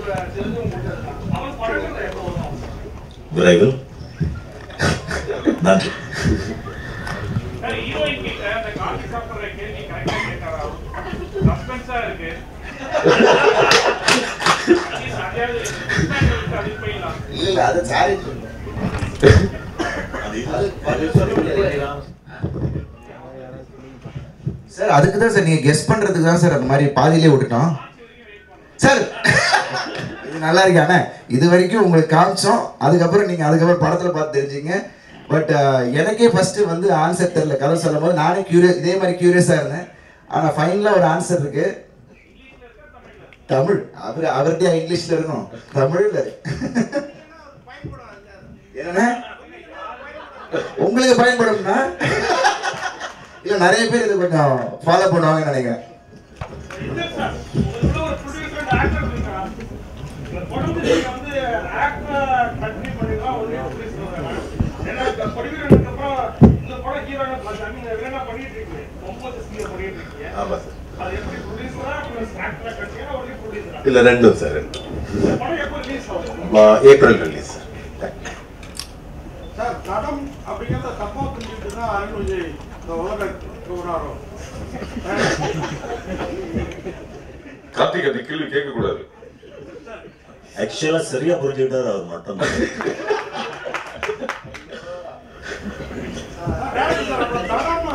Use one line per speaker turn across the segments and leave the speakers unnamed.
விரைவில் நன்றி
ஹீரோயின் கிட்ட அந்த காஃபி சாப்பிடுற கேள்வி கரெக்டா கேட்டாரா சஸ்பென்ஸா இருக்கு அதாவது அது போயிடலாம்
இல்ல இல்ல அது சாரி சார் அதுக்கு தான் சார் நீங்க கெஸ் பண்றதுக்கு தான் சார் அந்த மாதிரி பாதியிலே விட்டுட்டோம் சார் இது நல்லா இருக்கு அண்ணா இது வரைக்கும் உங்களுக்கு காமிச்சோம் அதுக்கப்புறம் நீங்க அதுக்கப்புறம் படத்துல பார்த்து தெரிஞ்சீங்க பட் எனக்கே ஃபர்ஸ்ட் வந்து ஆன்சர் தெரியல கதை சொல்லும் போது நானே கியூரியஸ் இதே மாதிரி கியூரியஸா இருந்தேன் ஆனா ஃபைனலா ஒரு ஆன்சர் இருக்கு தமிழ் அவர் அவர்கிட்ட இங்கிலீஷ்ல இருக்கணும் தமிழ்ல என்னண்ணே உங்களுக்கு பயன்படும்னா இல்ல நிறைய பேர் இது கொஞ்சம் ஃபாலோ பண்ணுவாங்கன்னு நினைக்கிறேன்
இல்ல சார் உங்களுக்குள்ள ஒரு ப்ரொடியூசர் ஆக்டர் இருக்கா இந்த படத்துல நீங்க வந்து ஆக்டர் கண்டினியூ பண்ணிக்கலாம் ஒரே ப்ரொடியூசர் ஏன்னா இந்த படிக்கிறதுக்கு அப்புறம் இந்த படம் ஹீரோனா பார்த்து நீங்க என்ன பண்ணிட்டு இருக்கீங்க ஒன்பது சீரியல் பண்ணிட்டு இருக்கீங்க
ஆமா சார்
அது எப்படி ப்ரொடியூசரா பிளஸ் ஆக்டரா கண்டிப்பா ஒரே ப்ரொடியூசரா
இல்ல ரெண்டும் சார் ரெண்டும்
இந்த படம் எப்போ ரிலீஸ் ஆகும்
ஆ, April release sir
sir Thadam அப்படிங்கிறத தப்பா புரிஞ்சுட்டு தான் அருண் விஜய் இந்த உலகத்துக்கு வராரோ
கார்த்திக் அந்த கேள்வி கேட்க கூடாது
ஆக்சுவலா சரியா புரிஞ்சுக்கிட்டாரு அவர் மட்டும்
சார் அப்புறம் தடம்னா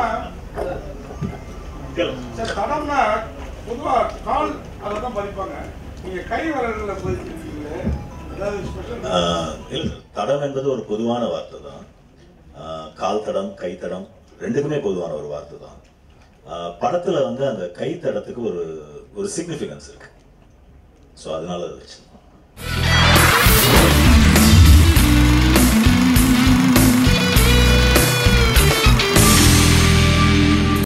சார் தடம்னா பொதுவா கால் அதை தான் பதிப்பாங்க நீங்க கை விரல்ல பதிச்சிருக்கீங்களே அதாவது ஸ்பெஷல்
இல்ல தடம் என்பது ஒரு பொதுவான வார்த்தை தான் ஆ, கால் தடம் கை தடம் ரெண்டுக்குமே பொதுவான ஒரு வார்த்தை தான் ஆ, படத்துல வந்து அந்த கை தடத்துக்கு ஒரு ஒரு சிக்னிஃபிகன்ஸ் இருக்கு ஸோ அதனால அது வச்சிருந்தோம்